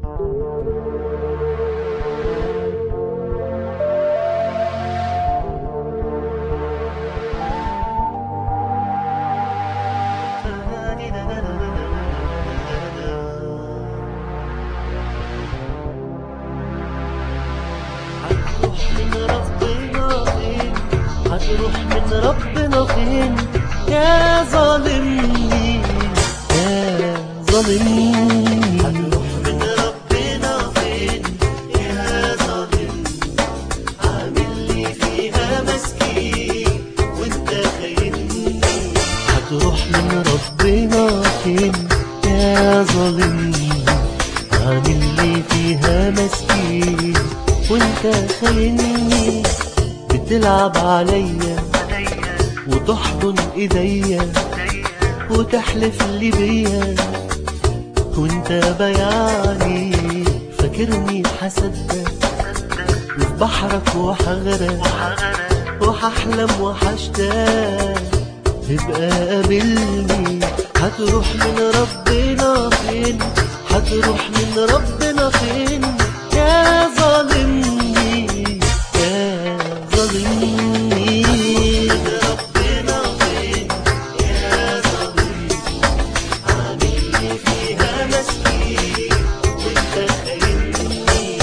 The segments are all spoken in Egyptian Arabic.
هتروح من ربنا فين هتروح من ربنا فين يا ظالمني يا ظالمني هتروح من ربنا فين يا ظالمني عامل لي فيها مسكين وانت خاينني هتروح من ربنا فين يا ظالمني عامل لي فيها مسكين وانت خاينني بتلعب عليا وتحضن ايديا وتحلف لي بيا وانت بيعني فاكرني حسدك وفي بحرك وحغرق وححلم وحشتاق تبقى قابلني هتروح من ربنا فين هتروح من ربنا فين يا ظالمني يا ظالمني ربنا فين يا ظالمني عامل لي فيها مسكين وانت خاينني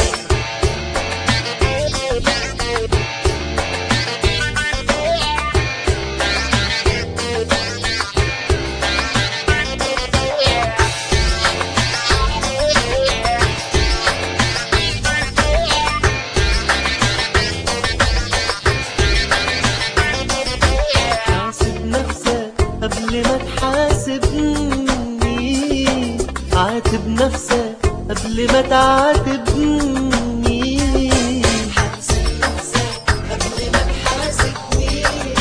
حاسب نفسك قبل ما تحاسبني عاتب نفسك قبل ما تعاتبني حاسب نفسك قبل ما تحاسبني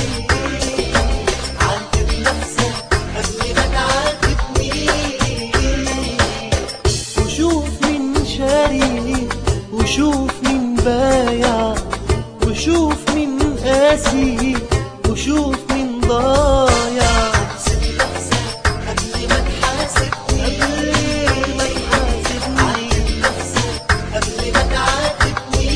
عاتب نفسك قبل ما تعاتبني وشوف مين شاري وشوف مين بايع وشوف مين قاسي وشوف مين ضايع حاسب نفسك قبل ما تحاسبني قبل ما تحاسبني عاتب نفسك قبل ما تعاتبني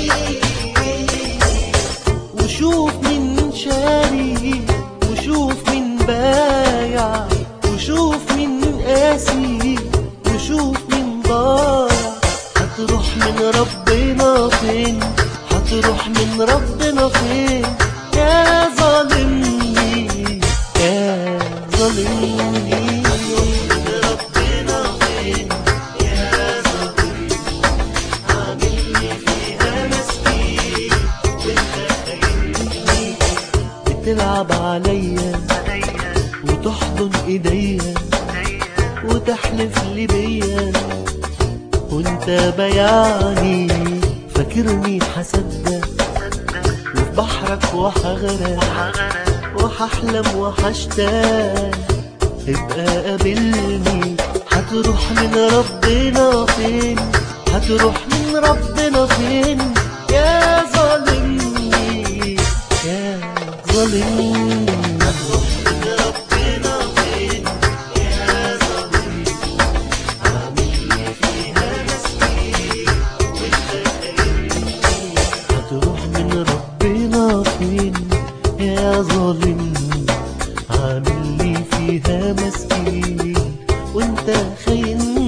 وشوف مين شاري وشوف مين بايع وشوف مين قاسي وشوف مين ضايع هتروح من ربنا فين هتروح من ربنا فين يا ظالمني يا ظالمني هتروح من ربنا فين يا ظالمني عامل لي فيها مسكين وانت خاينني بتلعب عليا وتحضن ايديا وتحلف لي بيا وانت بيعني فاكرني حصدق وفي بحرك وحغرق وححلم وحشتاق ابقى قابلني هتروح من ربنا فين هتروح من ربنا فين يا ظالمني يا ظالمني هتروح من ربنا فين يا ظالمني عامل لي فيها مسكين وانت خاينني هتروح من ربنا فين يا ظالمني عامل لي فيها مسكين وانت خاينني